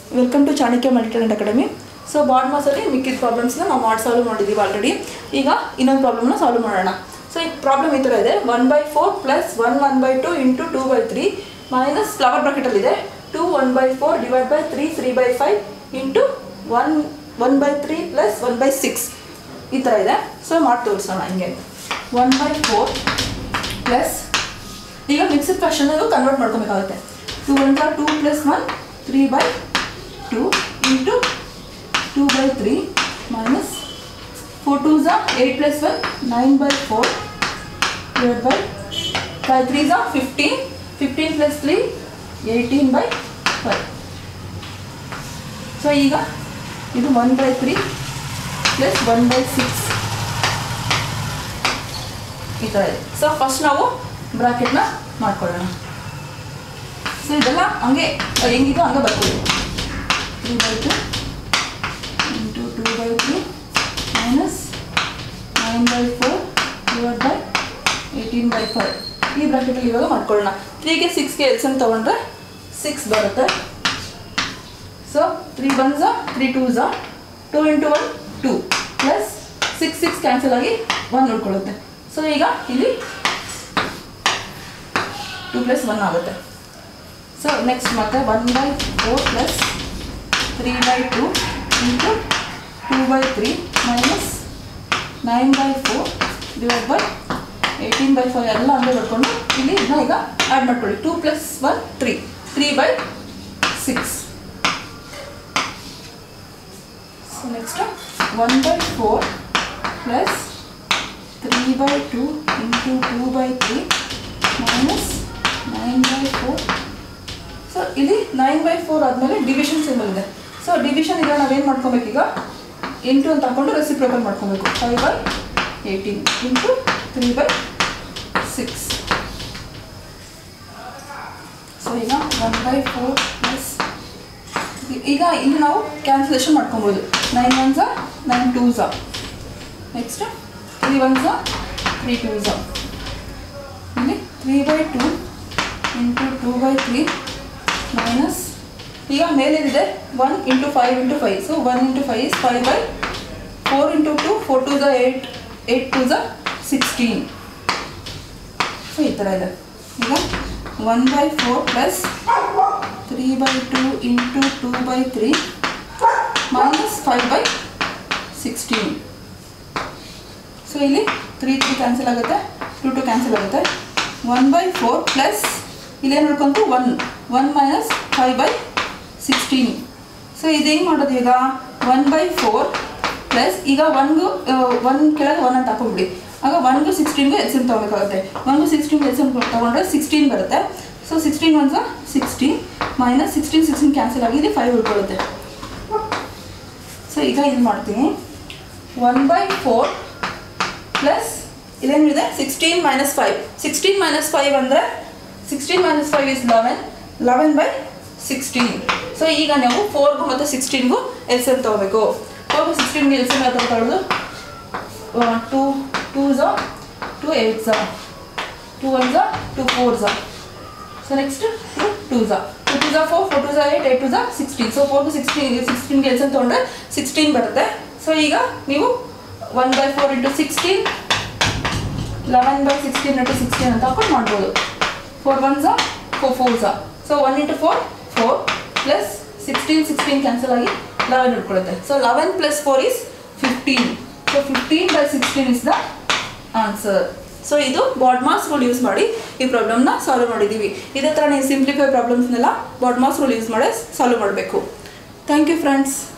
welcome to Chanakya multitalent academy so ಬಾಡ್ ಮಾಸಲ್ಲಿ ಮಿಕ್ಕಿದ ಪ್ರಾಬ್ಲಮ್ಸ್ನ ನಾವು ಮಾಡಿ ಸಾಲ್ವ್ ಮಾಡಿದ್ದೀವಿ ಆಲ್ರೆಡಿ ಈಗ ಇನ್ನೊಂದು ಪ್ರಾಬ್ಲಮ್ನ ಸಾಲ್ವ್ ಮಾಡೋಣ ಸೊ ಈ ಪ್ರಾಬ್ಲಮ್ ಈ ಥರ ಇದೆ one by four plus one one by two into two by three minus flower ಬ್ರಾಕೆಟಲ್ಲಿದೆ two one by four divide by three three by five into one one by three plus one by six ಈ ಥರ ಇದೆ so ಮಾಡಿ ತೋರಿಸೋಣ ಹಿಂಗೆ one by four plus ಈಗ mixed fraction convert ಮಾಡ್ಕೊಬೇಕಾಗುತ್ತೆ two one ಜಾ two plus one three by two into two by three minus four two ಝಾ eight plus one nine by four divide by five three ಝಾ fifteen fifteen plus three eighteen by five so ಈಗ ಇದು one by three plus one by six ಈ ಥರ ಇದೆ so first ನಾವು ಬ್ರಾಕೆಟ್ನ ಮಾಡ್ಕೊಳ್ಳೋಣ so ಇದೆಲ್ಲ ಹಂಗೆ ಹೆಂಗಿದೋ ಹಂಗೆ ಬರ್ಕೊಳ್ಳಿ three by two into two by three minus nine by four divide by eighteen by five ಈ ಬ್ರಾಕೆಟಲ್ಲಿ ಇವಾಗ ಮಾಡ್ಕೊಳ್ಳೋಣ ತ್ರೀಗೆ ಸಿಕ್ಸ್ಗೆ ಎಲ್ಸಮ್ ತೊಗೊಂಡ್ರೆ ಸಿಕ್ಸ್ ಬರುತ್ತೆ ಸೊ ತ್ರೀ ಒನ್ ಝಾ ತ್ರೀ ಟೂ ಝಾ two into one two plus six six cancel ಆಗಿ ಒನ್ ಉಳ್ಕೊಳ್ಳುತ್ತೆ ಸೊ ಈಗ ಇಲ್ಲಿ ಟೂ ಪ್ಲಸ್ ಒನ್ ಆಗುತ್ತೆ ಸೊ ನೆಕ್ಸ್ಟ್ ಮತ್ತೆ one by four plus three by two into two by three minus nine by four divide by eighteen by five ಎಲ್ಲ ಹಂಗೆ ಬರ್ಕೊಂಡು ಇಲ್ಲಿ ಇದನ್ನ ಈಗ ಆ್ಯಡ್ ಮಾಡ್ಕೊಳ್ಳಿ two plus one three three by six so next one by four plus three by two into two by three minus nine by four so ಇಲ್ಲಿ nine by four ಆದಮೇಲೆ division symbol ಇದೆ ಸೊ division ಈಗ ನಾವೇನು ಮಾಡ್ಕೊಬೇಕು ಈಗ ಎಂಟು ಅಂತ ಹಾಕೊಂಡು ರೆಸಿಪ್ರೋಕಲ್ ಮಾಡ್ಕೊಬೇಕು five by eighteen into three by six so ಈಗ ಒನ್ ಬೈ ಫೋರ್ ಪ್ಲಸ್ ಈಗ ಇಲ್ಲಿ ನಾವು ಕ್ಯಾನ್ಸಲೇಷನ್ ಮಾಡ್ಕೊಬೋದು ನೈನ್ ಒನ್ ಝಾ ನೈನ್ ಟೂ ಝಾ ನೆಕ್ಸ್ಟ್ ತ್ರೀ ಒನ್ ಝಾ ತ್ರೀ ಟೂ ಝಾ ಇಲ್ಲಿ three by two into two by three minus ಈಗ ಮೇಲೇನಿದೆ one into five into five so one into five is five by four into two four two ಝಾ eight eight two ಝಾ sixteen so ಈ ಥರ ಇದೆ ಈಗ one by four plus three by two into two by three minus five by sixteen so ಇಲ್ಲಿ three three cancel ಆಗುತ್ತೆ two two cancel ಆಗುತ್ತೆ one by four plus ಇಲ್ಲೇನು ನೋಡ್ಕೊಂತು one one minus five by sixteen so ಇದು ಹೆಂಗೆ ಮಾಡೋದು ಈಗ one by four plus ಈಗ ಒನ್ಗೂ ಒನ್ ಕೆಳಗೆ ಒನ್ ಅಂತ ಹಾಕೊಂಡ್ಬಿಡಿ ಆಗ ಒನ್ಗೂ ಸಿಕ್ಸ್ಟೀನ್ಗೂ ಎಲ್ ಸಿಮ್ ತೊಗೋಬೇಕಾಗುತ್ತೆ ಒನ್ಗೂ ಸಿಕ್ಸ್ಟೀನ್ಗೂ ಎಲ್ ಸಿಮ್ ತೊಗೊಂಡ್ರೆ ಸಿಕ್ಸ್ಟೀನ್ ಬರುತ್ತೆ ಸೊ ಸಿಕ್ಸ್ಟೀನ್ ಒನ್ ಸ sixteen minus sixteen sixteen cancel ಆಗಿ ಇಲ್ಲಿ ಫೈವ್ ಉಳ್ಕೊಳ್ಳುತ್ತೆ ಸೊ ಈಗ ಇದು ಮಾಡ್ತೀನಿ ಒನ್ ಬೈ ಫೋರ್ ಪ್ಲಸ್ ಇದೇನಿದೆ sixteen minus five sixteen minus five ಅಂದರೆ sixteen minus five is eleven eleven by sixteen so ಈಗ ನಾವು ಫೋರ್ಗೂ ಮತ್ತು ಸಿಕ್ಸ್ಟೀನ್ಗೂ ಎಲ್ ಸಿ ಎಮ್ ತೊಗೋಬೇಕು ಫೋರ್ಗೂ ಸಿಕ್ಸ್ಟೀನ್ಗೆ ಎಲ್ ಸಿ ಎಮ್ ಯಾವ ತಗೊಳ್ಳೋದು ಟೂ ಟೂ ಝಾ ಟು ಏಯ್ಟ್ ಝಾ ಟೂ ಒನ್ ಝಾ ಟು ಫೋರ್ ಝಾ ಸೊ ನೆಕ್ಸ್ಟ್ ಟು ಟೂ ಝಾ ಟು ಟೂ ಝಾ ಫೋರ್ ಫೋರ್ ಟು ಝಾ ಏಯ್ಟ್ ಏಯ್ಟ್ ಟು ಝಾ sixteen so four to sixteen ಸಿಕ್ಸ್ಟೀನ್ಗೆ ಎಲ್ ಸಿ ಎಮ್ ತೊಗೊಂಡ್ರೆ ಸಿಕ್ಸ್ಟೀನ್ ಬರುತ್ತೆ ಸೊ ಈಗ ನೀವು one by four into sixteen eleven by sixteen into sixteen ಅಂತ ಹಾಕೊಂಡು ಮಾಡ್ಬೋದು ಫೋರ್ ಒನ್ ಝಾ ಫೋರ್ ಫೋರ್ ಝಾ so one into four four plus sixteen sixteen cancel ಆಗಿ ಲೆವೆನ್ ಇಟ್ಕೊಳ್ಳುತ್ತೆ so eleven plus four is fifteen so fifteen by sixteen is the answer so ಇದು BODMAS rule use ಮಾಡಿ ಈ ಪ್ರಾಬ್ಲಮ್ನ solve ಮಾಡಿದ್ದೀವಿ ಇದೇ ಥರ ನೀವು ಸಿಂಪ್ಲಿಫೈ ಪ್ರಾಬ್ಲಮ್ಸ್ನೆಲ್ಲ ಬಾಡ್ ಮಾಸ್ ರೂಲ್ ಯೂಸ್ ಮಾಡಿ ಸಾಲ್ವ್ ಮಾಡಬೇಕು ಥ್ಯಾಂಕ್ ಯು ಫ್ರೆಂಡ್ಸ್